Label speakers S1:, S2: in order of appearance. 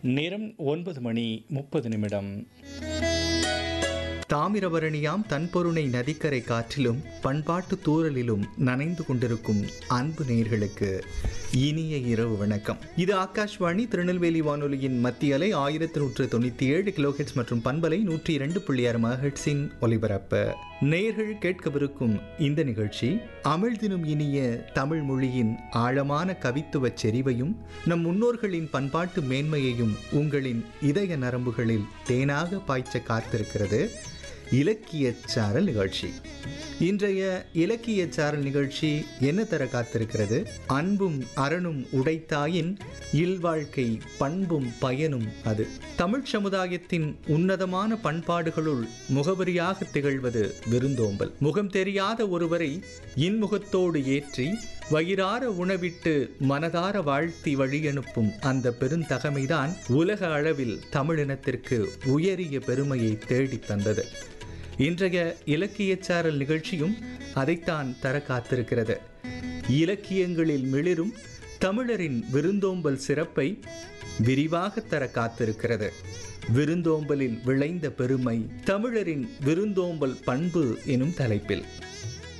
S1: நேரம் ஒன்பது மணி முப்பது நிமிடம்
S2: தாமிரபரணியாம் தன்பொருணை நதிக்கரை காற்றிலும் பண்பாட்டு தூறலிலும் நனைந்து கொண்டிருக்கும் அன்பு நேர்களுக்கு இனிய இரவு வணக்கம் இது ஆகாஷ்வாணி திருநெல்வேலி வானொலியின் மத்திய அலை ஆயிரத்தி நூற்று தொண்ணூற்றி ஏழு கிலோஹெட்ஸ் மற்றும் பண்பலை நூற்றி இரண்டு புள்ளி ஆறு மகட்ஸின் ஒலிபரப்பு நேர்கள் கேட்கவிருக்கும் இந்த நிகழ்ச்சி அமிழ்தினும் இனிய தமிழ் மொழியின் ஆழமான கவித்துவச் செறிவையும் நம் முன்னோர்களின் பண்பாட்டு மேன்மையையும் உங்களின் இதய நரம்புகளில் தேனாக பாய்ச்ச காத்திருக்கிறது இலக்கிய சாரல் நிகழ்ச்சி இன்றைய இலக்கிய சாரல் நிகழ்ச்சி என்ன தர காத்திருக்கிறது அன்பும் அரணும் உடைத்தாயின் இல்வாழ்க்கை பண்பும் பயனும் அது தமிழ் சமுதாயத்தின் உன்னதமான பண்பாடுகளுள் முகவரியாக திகழ்வது விருந்தோம்பல் முகம் தெரியாத ஒருவரை இன்முகத்தோடு ஏற்றி வயிறார உணவிட்டு மனதார வாழ்த்தி வழியனுப்பும் அந்த பெருந்தகமைதான் உலக அளவில் தமிழினத்திற்கு உயரிய பெருமையை தேடித் தந்தது இன்றைய இலக்கியச்சாரல் நிகழ்ச்சியும் அதைத்தான் தர காத்திருக்கிறது இலக்கியங்களில் மிளிரும் தமிழரின் விருந்தோம்பல் சிறப்பை விரிவாக தர காத்திருக்கிறது விருந்தோம்பலில் விளைந்த பெருமை தமிழரின் விருந்தோம்பல் பண்பு எனும் தலைப்பில்